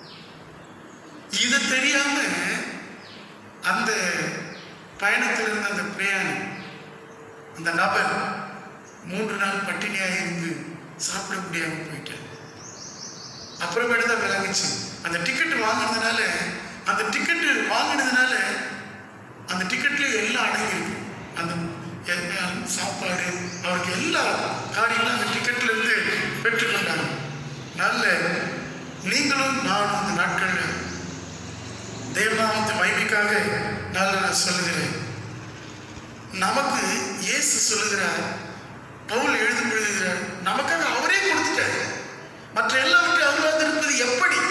இதை தெரியாம அந்த பயணத்தில் இருந்த அந்த பிரயாணி அந்த நபர் மூன்று நாள் பட்டினியாக இருந்து சாப்பிட முடியாம போயிட்டார் அப்புறமேட்டு தான் விளங்குச்சு அந்த டிக்கெட் வாங்கினதுனால அந்த டிக்கெட் வாங்கினதுனால அந்த டிக்கெட்ல எல்லாம் அடங்கியிருக்கு அந்த எ- சாப்பாடு அவருக்கு எல்லா காரியங்களும் அந்த டிக்கெட்ல இருந்து பெற்றுக்கொண்டாங்க நல்ல நீங்களும் நானும் அந்த நாட்களில் தேவநாமத்தை மகிமைக்காக நான் நான் சொல்லுகிறேன் நமக்கு இயேசு சொல்லுகிறார் பவுல் எழுதும் எழுதுகிறார் நமக்காக அவரே கொடுத்துட்டார் மற்ற எல்லாவற்றையும் அவர் இருப்பது எப்படி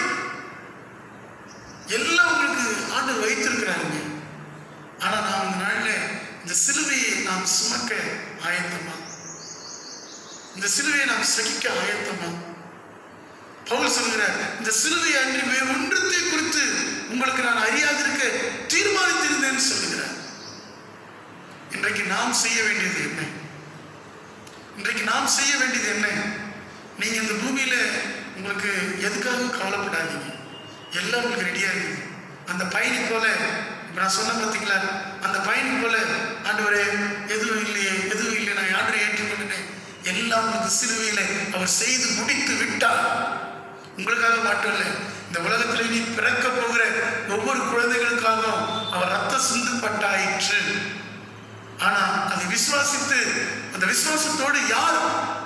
எல்லாம் உங்களுக்கு ஆண்டு வைத்திருக்கிறாருங்க ஆனா நாம் இந்த நாள்ல இந்த சிலுவையை நாம் சுமக்க ஆயத்தமா இந்த சிலுவையை நாம் சகிக்க ஆயத்தமா பவுல் சொல்கிறார் இந்த சிலுவை அன்றி வேறு ஒன்றத்தை குறித்து உங்களுக்கு நான் அறியாதிருக்க தீர்மானித்திருந்தேன்னு சொல்லுகிறார் இன்றைக்கு நாம் செய்ய வேண்டியது என்ன இன்றைக்கு நாம் செய்ய வேண்டியது என்ன நீங்க இந்த பூமியில உங்களுக்கு எதுக்காக கவலைப்படாதீங்க எல்லாம் உங்களுக்கு ரெடியா இருக்குது அந்த பயணி போல இப்ப நான் சொன்ன பார்த்தீங்களா அந்த பயணி போல ஆண்டவரே எதுவும் இல்லையே எதுவும் இல்லை நான் ஆண்டரை ஏற்றுக்கொண்டேன் எல்லாம் உங்களுக்கு சிலுவையில அவர் செய்து முடித்து விட்டார் உங்களுக்காக மட்டும் இல்லை இந்த உலகத்தில் நீ பிறக்க போகிற ஒவ்வொரு குழந்தைகளுக்காகவும் அவர் ரத்த சிந்துப்பட்டாயிற்று ஆனா அதை விசுவாசித்து அந்த விசுவாசத்தோடு யார்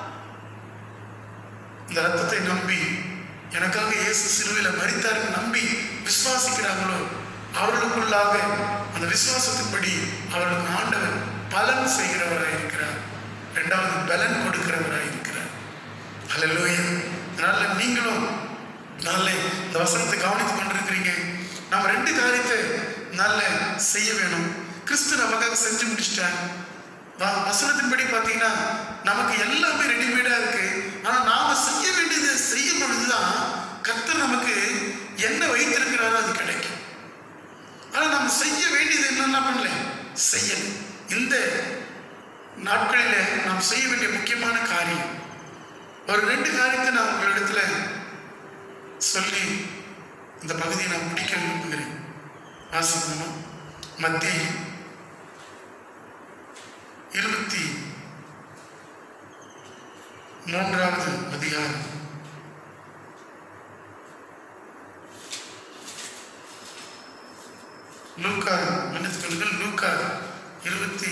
இந்த ரத்தத்தை நம்பி எனக்காக இயேசு சிலுவையில மரித்தார்னு நம்பி விசுவாசிக்கிறாங்களோ அவர்களுக்குள்ளாக அந்த விசுவாசத்தின்படி அவர்களுக்கு ஆண்டவர் பலன் செய்கிறவராய் இருக்கிறார் இரண்டாவது பலன் கொடுக்கிறவராய் இருக்கிறார் ஹalleluya அதனால நீங்களும் நல்ல இந்த வசனத்தை கவனித்துக் கொண்டிருக்கிறீங்க நாம் ரெண்டு காரியத்தை நல்ல செய்ய வேணும் கிறிஸ்து நமக்காக செஞ்சு முடிச்சிட்டார் வ- வசனத்தின்படி பார்த்தீங்கன்னா நமக்கு எல்லாமே ரெடிமேடா இருக்கு ஆனா நாம செய்ய வேண்டியது செய்யும் பொழுதுதான் கர்த்தர் நமக்கு என்ன வைத்திருக்கிறாரோ அது கிடைக்கும் ஆனா நம்ம செய்ய வேண்டியது என்னென்ன பண்ணல செய்யல இந்த நாட்களில நாம் செய்ய வேண்டிய முக்கியமான காரியம் ஒரு ரெண்டு காரியத்தை நான் உங்களிடத்துல சொல்லி இந்த பகுதியை நான் முடிக்க விரும்புகிறேன் வாசிக்கணுமா மத்திய இருபத்தி மூன்றாவது அதிகாரம் லூக்கா மன்னித்துக் கொள்ளுங்கள் லூக்கா இருபத்தி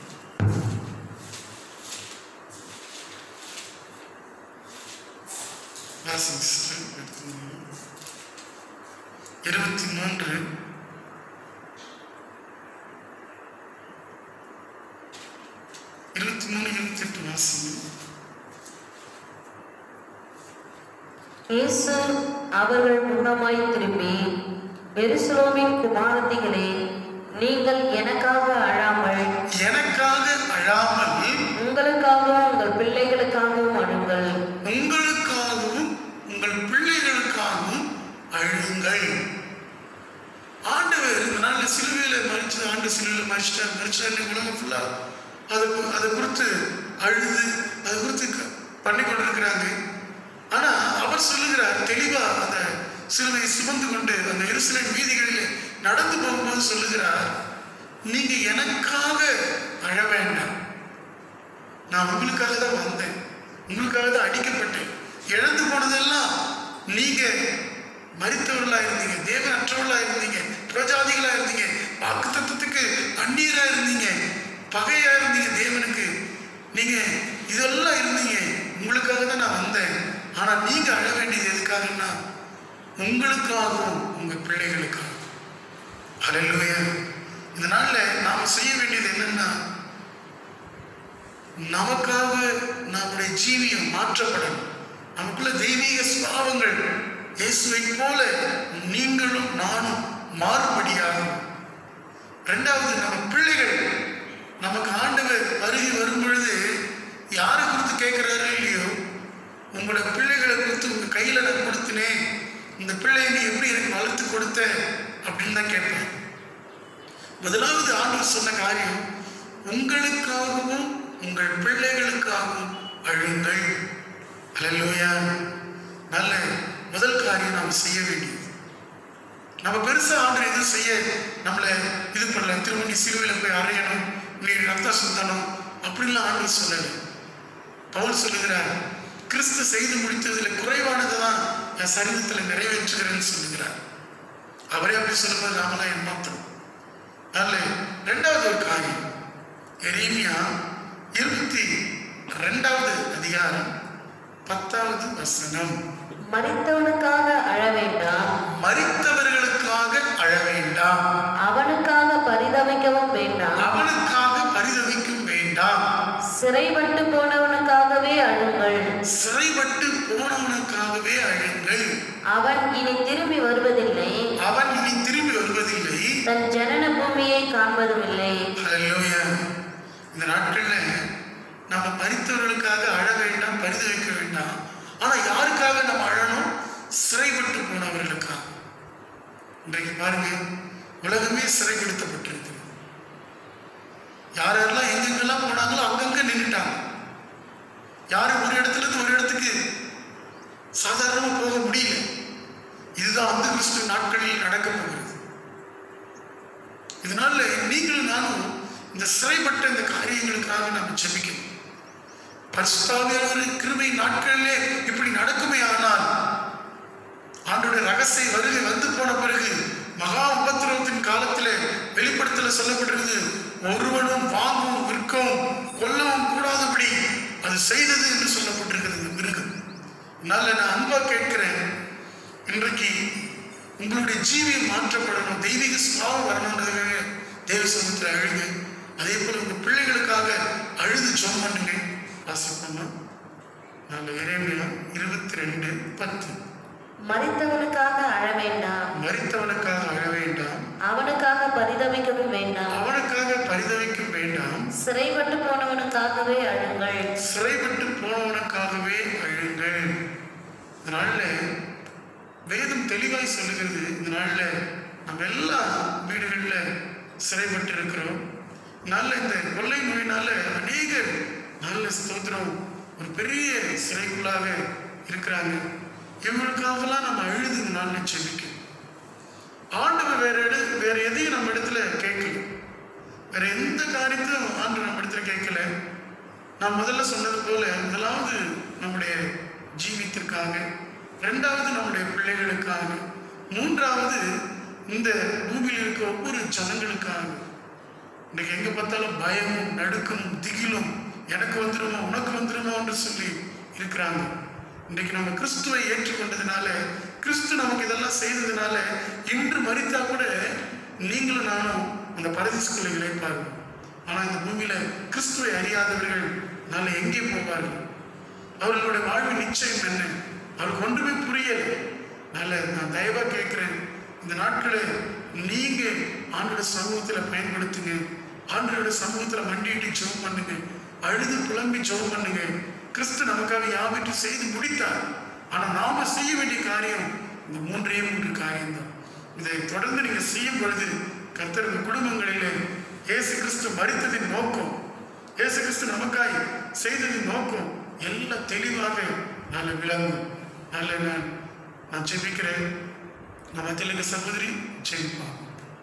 வாசிங்க sister. எடுத்துக்கோங்க. இருபத்தி மூன்று இருபத்தி மூணு இருபத்தி எட்டு வாசிங்க இயேசு அவர்கள் முன்னமாய் திரும்பி எருசலேமின் குமாரத்திகளே நீங்கள் எனக்காக அழாமல் எனக்காக அழாமல் உங்களுக்காகவும் உங்கள் பிள்ளைகளுக்காகவும் அழுங்கள் உங்களுக்காகவும் உங்கள் பிள்ளைகளுக்காகவும் அழுங்கள் ஆண்டவர் இந்த நாளில் சிலுவையில மறிச்சு ஆண்டு சிலுவையில மறிச்சிட்டார் மறிச்சார் உலகம் ஃபுல்லா அதை கு- அதை குறித்து அழுது அதை குறித்து க- பண்ணி கொண்டிருக்கிறாங்க ஆனா அவர் சொல்லுகிறார் தெளிவா அந்த சிலுவையை சுமந்து கொண்டு அந்த எருசலேம் வீதிகளிலே நடந்து போகும்போது சொல்லுகிறார் நீங்க எனக்காக அழ வேண்டாம் நான் உங்களுக்காக தான் வந்தேன் உங்களுக்காக தான் அடிக்கப்பட்டேன் இழந்து போனதெல்லாம் நீங்க மரித்தவர்களா இருந்தீங்க தேவனற்றவர்களா இருந்தீங்க பிரஜாதிகளா இருந்தீங்க வாக்கு தத்துவத்துக்கு அந்நியரா இருந்தீங்க பகையா இருந்தீங்க தேவனுக்கு நீங்க இதெல்லாம் இருந்தீங்க உங்களுக்காக தான் நான் வந்தேன் ஆனா நீங்க அழ வேண்டியது எதுக்காகன்னா உங்களுக்காகவும் உங்க பிள்ளைகளுக்காகவும் ஹalleluya இதனால நாம செய்ய வேண்டியது என்னன்னா நமக்காக நம்முடைய ஜீவியம் மாற்றப்படணும் நமக்குள்ள தெய்வீக சுபாவங்கள் இயேசுவை போல நீங்களும் நானும் மாறுபடியாகும் ரெண்டாவது நம்ம பிள்ளைகள் நமக்கு ஆண்டவர் அருகி வரும் பொழுது யாரை குறித்து கேட்கிறாரோ இல்லையோ உங்களோட பிள்ளைகளை குறித்து உங்க கையில நான் கொடுத்தினேன் இந்த பிள்ளையை நீ எப்படி எனக்கு வளர்த்து கொடுத்த அப்படின்னு தான் கேட்பேன் முதலாவது ஆண்டவர் சொன்ன காரியம் உங்களுக்காகவும் உங்கள் பிள்ளைகளுக்காகவும் அழுங்கள் அல்லேலூயா நல்ல முதல் காரியம் நாம் செய்ய வேண்டியது நம்ம பெருசா ஆண்டு எதுவும் செய்ய நம்மளை இது பண்ணல திரும்ப நீ சிலுவையில் போய் அறையணும் நீ ரத்தம் சுத்தணும் அப்படிலாம் ஆண்டு சொல்லலை பவுல் சொல்லுகிறார் கிறிஸ்து செய்து முடித்ததில் குறைவானது தான் என் சரீரத்தில் நிறைவேற்றுகிறேன்னு சொல்லுகிறார் அவரே அப்படி சொல்லும்போது நாமெல்லாம் ஏமாத்தணும் அல்ல ரெண்டாவது ஒரு காரியம் எரேமியா இருபத்தி ரெண்டாவது அதிகாரம் பத்தாவது வசனம் மரித்தவனுக்காக அழ வேண்டாம் மரித்தவர்களுக்காக அழ வேண்டாம் அவனுக்காக பரிதவிக்கவும் வேண்டாம் அவனுக்காக பரிதவிக்கும் வேண்டாம் சிறைப்பட்டு போனவனுக்காகவே அழுங்கள் சிறைப்பட்டு போனவனுக்காகவே அழுங்கள் அவன் இனி திரும்பி வருவதில்லை அவன் இனி திரும்பி வருவதில்லை தன் ஜனன பூமியை காண்பதுமில்லை ஹalleluya இந்த நாட்கள்ல நம்ம மரித்தவர்களுக்காக அழ வேண்டாம் பரிதவிக்க வேண்டாம் ஆனா யாருக்காக நம்ம அழணும் சிறைப்பட்டு போனவர்களுக்காக இன்றைக்கு பாருங்க உலகமே சிறைப்படுத்தப்பட்டிருக்கிறது யார் யாரெல்லாம் எங்கெங்கெல்லாம் போனாங்களோ அங்கங்க நின்றுட்டாங்க யாரும் ஒரு இடத்துல இருந்து ஒரு இடத்துக்கு சாதாரணமா போக முடியல இதுதான் அந்த கிறிஸ்துவ நாட்களில் நடக்க போகிறது இதனால நீங்களும் நானும் இந்த சிறைப்பட்ட இந்த காரியங்களுக்காக நம்ம ஜெபிக்கணும் பரிசுத்தாவியானவர் கிருபை நாட்களிலே இப்படி நடக்குமே ஆனால் ஆண்டுடைய ரகசிய வருகை வந்து போன பிறகு மகா உபத்திரவத்தின் காலத்திலே வெளிப்படுத்தல சொல்லப்பட்டிருக்கிறது ஒருவனும் வாங்கவும் விற்கவும் கொல்லவும் கூடாதபடி அது செய்தது என்று சொல்லப்பட்டிருக்கிறது இந்த மிருகம் அதனால நான் அன்பா கேட்கிறேன் இன்றைக்கு உங்களுடைய ஜீவியம் மாற்றப்படணும் தெய்வீக சுபாவம் வரணுன்றதுக்காக தேவ சமூகத்தில் அழுங்க அதே போல உங்க பிள்ளைகளுக்காக அழுது ஜோம் பண்ணுங்க வாசிப்போமா நாங்கள் இறைமையா இருபத்தி ரெண்டு பத்து மரித்தவனுக்காக அழ வேண்டாம் மரித்தவனுக்காக அழ வேண்டாம் அவனுக்காக பரிதவிக்கவும் வேண்டாம் அவனுக்காக பரிதவிக்க வேண்டாம் சிறைப்பட்டு போனவனுக்காகவே அழுங்கள் சிறைப்பட்டு போனவனுக்காகவே அழுங்கள் இதனால வேதம் தெளிவாய் சொல்லுகிறது இந்த நாள்ல நம்ம எல்லா வீடுகள்ல சிறைப்பட்டு இருக்கிறோம் நல்ல இந்த கொள்ளை நோயினால அநேகர் நல்ல ஸ்தோத்திரம் ஒரு பெரிய சிறைக்குள்ளாக இருக்கிறாங்க இவங்களுக்காகலாம் நம்ம அழுது இந்த நாள்ல செபிக்கணும் ஆண்டவர் வேற இட வேற எதையும் நம்ம இடத்துல கேட்கல வேற எந்த காரியத்தையும் ஆண்டு நம்ம இடத்துல கேட்கல நான் முதல்ல சொன்னது போல முதலாவது நம்முடைய ஜீவித்திற்காக ரெண்டாவது நம்முடைய பிள்ளைகளுக்காக மூன்றாவது இந்த பூமியில் இருக்க ஒவ்வொரு ஜனங்களுக்காக இன்னைக்கு எங்க பார்த்தாலும் பயமும் நடுக்கமும் திகிலும் எனக்கு வந்துருமா உனக்கு வந்துருமா என்று சொல்லி இருக்கிறாங்க இன்னைக்கு நம்ம கிறிஸ்துவை ஏற்றுக்கொண்டதுனால கிறிஸ்து நமக்கு இதெல்லாம் செய்ததுனால இன்று மறித்தா கூட நீங்களும் நானும் அந்த பரதீசுக்குள்ள இழைப்பார்கள் ஆனால் இந்த பூமியில கிறிஸ்துவை அறியாதவர்கள் நல்ல எங்கே போவார்கள் அவர்களுடைய வாழ்வு நிச்சயம் என்ன அவருக்கு ஒன்றுமே புரியல நல்ல நான் தயவா கேட்கிறேன் இந்த நாட்களை நீங்க ஆண்டோட சமூகத்துல பயன்படுத்துங்க ஆண்டோட சமூகத்துல மண்டியிட்டு ஜெபம் பண்ணுங்க அழுது புலம்பி ஜெபம் பண்ணுங்க கிறிஸ்து நமக்காக யாவற்றையும் செய்து முடித்தார் ஆனா நாம செய்ய வேண்டிய காரியம் இந்த மூன்றே மூன்று காரியம்தான் இதை தொடர்ந்து நீங்க செய்யும் பொழுது கர்த்தர் உங்க குடும்பங்களிலே இயேசு கிறிஸ்து மரித்ததின் நோக்கம் இயேசு கிறிஸ்து நமக்காய் செய்ததின் நோக்கம் எல்லாம் தெளிவாக நல்ல விளங்கும் நல்ல நான் நான் ஜெபிக்கிறேன் நம்ம தெலுங்கு சகோதரி ஜெயிப்பாங்க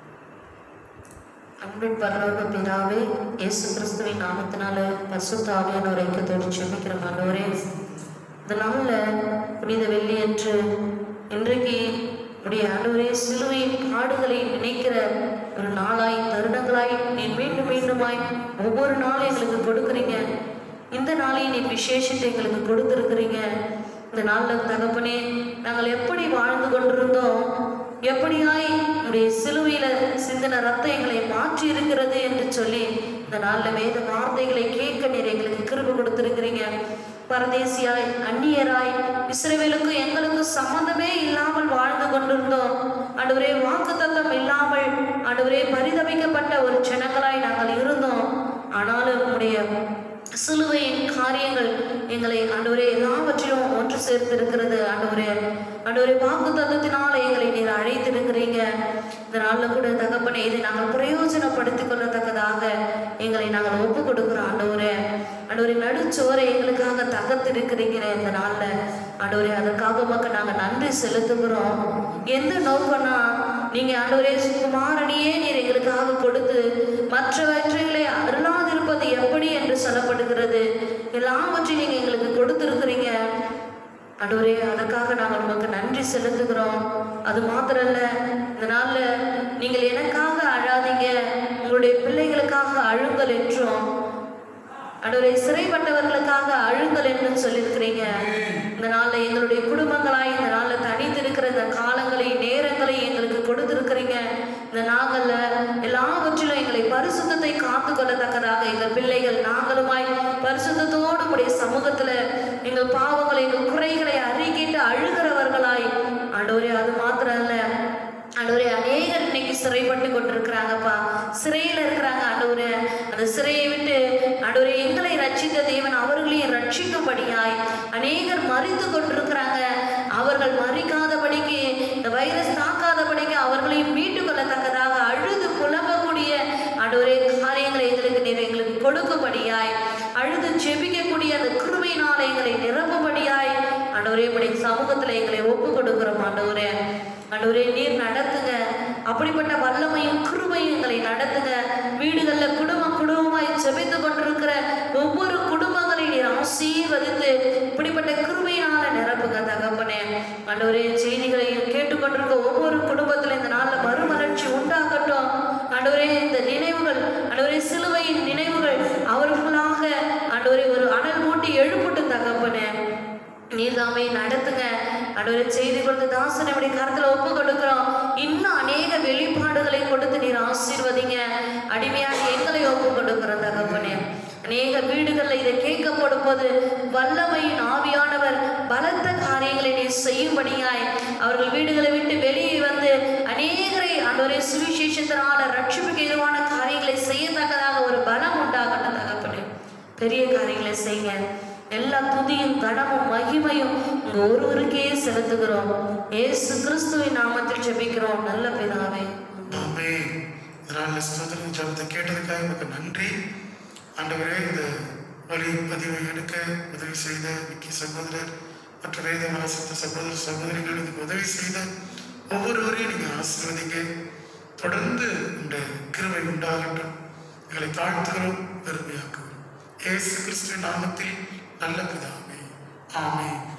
அன்பின் பரலோக பிதாவே இயேசு கிறிஸ்துவின் நாமத்தினால பரிசுத்த ஆவியானவரை ஐக்கியத்தோடு ஜெபிக்கிற ஆண்டவரே இந்த நாளில் புனித வெள்ளியன்று இன்றைக்கு உடைய ஆண்டவரே சிலுவையின் பாடுகளை நினைக்கிற ஒரு நாளாய் தருணங்களாய் நீ மீண்டும் மீண்டுமாய் ஒவ்வொரு நாளும் எங்களுக்கு கொடுக்குறீங்க இந்த நாளையும் நீ விசேஷத்தை எங்களுக்கு கொடுத்துருக்குறீங்க இந்த நாளில் தகப்பனே நாங்கள் எப்படி வாழ்ந்து கொண்டிருந்தோம் எப்படியாய் உடைய சிலுவையில சிந்தின ரத்தம் எங்களை மாற்றி இருக்கிறது என்று சொல்லி இந்த நாளில் வேத வார்த்தைகளை கேட்க நீர் எங்களுக்கு கிருப கொடுத்திருக்கிறீங்க பரதேசியாய் அந்நியராய் இஸ்ரவேலுக்கும் எங்களுக்கும் சம்பந்தமே இல்லாமல் வாழ்ந்து கொண்டிருந்தோம் ஆண்டவரே வாக்கு தத்தம் இல்லாமல் ஆண்டவரே பரிதவிக்கப்பட்ட ஒரு ஜனங்களாய் நாங்கள் இருந்தோம் ஆனாலும் உடைய சிலுவையின் காரியங்கள் எங்களை ஆண்டவரே எல்லாவற்றையும் ஒன்று சேர்த்திருக்கிறது ஆண்டவரே ஆண்டவரே வாக்கு தத்துவத்தினால எங்களை நீர் அழைத்திருக்கிறீங்க இந்த நாளில் கூட தகப்பனே இதை நாங்கள் பிரயோஜனப்படுத்திக் கொள்ளத்தக்கதாக எங்களை நாங்கள் ஒப்பு கொடுக்குறோம் ஆண்டவரே ஆண்டவரே நடுச்சோரை எங்களுக்காக தகர்த்திருக்கிறீங்க இந்த நாளில் ஆண்டவரே அதற்காக மக்கள் நாங்கள் நன்றி செலுத்துகிறோம் எந்த நோக்கம்னா நீங்க ஆண்டவரே குமாரனையே நீர் எங்களுக்காக கொடுத்து மற்றவற்றைகளை அருளாதிருப்பது எப்படி என்று சொல்லப்படுகிறது எல்லாவற்றையும் நீங்க எங்களுக்கு கொடுத்திருக்கிறீங்க ஆண்டவரே அதற்காக நாங்கள் உமக்கு நன்றி செலுத்துகிறோம் அது மாத்திரம் இல்ல இந்த நாள்ல நீங்கள் எனக்காக அழாதீங்க உங்களுடைய பிள்ளைகளுக்காக அழுங்கள் என்றும் ஆண்டவரே சிறைப்பட்டவர்களுக்காக அழுங்கள் என்று சொல்லியிருக்கிறீங்க இந்த நாள்ல எங்களுடைய குடும்பங்களாய் இந்த நாள்ல தனித்திருக்கிற இந்த காலங்களை நேரங்களை எங்களுக்கு கொடுத்திருக்கிறீங்க இந்த நாங்கள்ல எல்லாவற்றிலும் எங்களை பரிசுத்தத்தை காத்து கொள்ளத்தக்கதாக எங்கள் பிள்ளைகள் நாங்களுமாய் பரிசுத்தத்தோடு உடைய சமூகத்துல எங்கள் பாவங்களை எங்கள் குறைகளை அறிக்கிட்டு அழுகிறவர்களாய் ஆண்டவரே அது மாத்திரம் இல்ல ஆண்டவரே அநேகர் இன்னைக்கு சிறைப்பட்டு கொண்டிருக்கிறாங்கப்பா சிறையில் இருக்கிறாங்க ஆண்டவரே அந்த சிறையை விட்டு ஆண்டவரே எங்களை ரட்சித்த தேவன் அவர்களையும் ரட்சிக்கும்படியாய் அநேகர் மறித்து கொண்டிருக்கிறாங்க அவர்கள் மறிக்காதபடிக்கு இந்த வைரஸ் தாக்காதபடிக்கு அவர்களையும் மீட்டுக் கொள்ளத்தக்கதாக அழுது புலம்பக்கூடிய ஆண்டவரே காரியங்களை எங்களுக்கு நீர் எங்களுக்கு கொடுக்கும்படியாய் அழுது ஜெபிக்கக்கூடிய அந்த கிருபையினால எங்களை நிரப்பும்படியாய் ஆண்டவரே உடைய சமூகத்துல எங்களை ஒப்பு கொடுக்கிறோம் ஆண்டவரே ஆண்டவரே நீர் நடத்துங்க அப்படிப்பட்ட வல்லமையும் கிருபையும் எங்களை நடத்துங்க வீடுகள்ல குடும்பம் குடும்பமாய் ஜெபித்து கொண்டிருக்கிற ஒவ்வொரு குடும்பங்களை நீர் ஆசீர்வதித்து இப்படிப்பட்ட கிருபையினால நிரப்புங்க தகப்பனே ஆண்டவரே செய்திகளை கேட்டுக்கொண்டிருக்க ஒவ்வொரு குடும்பத்துல இந்த நாள்ல மறுமலர்ச்சி உண்டாகட்டும் ஆண்டவரே இந்த நினைவுகள் ஆண்டவரே சிலுவையின் நினைவுகள் அவர்களாக ஆண்டவரே ஒரு அனல் மூட்டி எழுப்பட்டு தகப்பனே நீர்தாமே நடத்துங்க ஆண்டவரே செய்தி கொடுத்த தாசனுடைய கருத்துல ஒப்பு கொடுக்கிறோம் இன்னும் அநேக வெளிப்பாடுகளை கொடுத்து நீர் ஆசீர்வதிங்க அடிமையாக எங்களை ஒப்பு கொடுக்கிறோம் தகப்பனே அநேக வீடுகளில் இதை கேட்கப்படும் போது வல்லமையின் ஆவியானவர் பலத்த காரியங்களை நீர் செய்யும்படியாய் அவர்கள் வீடுகளை விட்டு வெளியே வந்து அநேகரை ஆண்டவரே சுவிசேஷத்தினால ரட்சிப்புக்கு எதுவான காரியங்களை செய்யத்தக்கதாக ஒரு பலம் உண்டாகட்டும் தகப்பனே பெரிய காரியங்களை செய்யுங்க எல்லா துதியும் கனமும் மகிமையும் உங்க ஒருவருக்கே செலுத்துகிறோம் ஏசு கிறிஸ்துவின் நாமத்தில் ஜெபிக்கிறோம் நல்ல பிதாவே ஆமே இதனால் ஸ்தோத்திரம் ஜபத்தை கேட்டதுக்காக உங்களுக்கு நன்றி ஆண்டவரே இந்த வழி பதிவை எடுக்க உதவி செய்த விக்கி சகோதரர் மற்ற வேத வாசித்த சகோதர சகோதரிகள் இதுக்கு உதவி செய்த ஒவ்வொருவரையும் நீங்கள் ஆசீர்வதிங்க தொடர்ந்து இந்த கிருவை உண்டாகட்டும் எங்களை தாழ்த்துகிறோம் பெருமையாக்குகிறோம் ஏசு கிறிஸ்துவின் நாமத்தில் நல்ல பிதாவே ஆமென்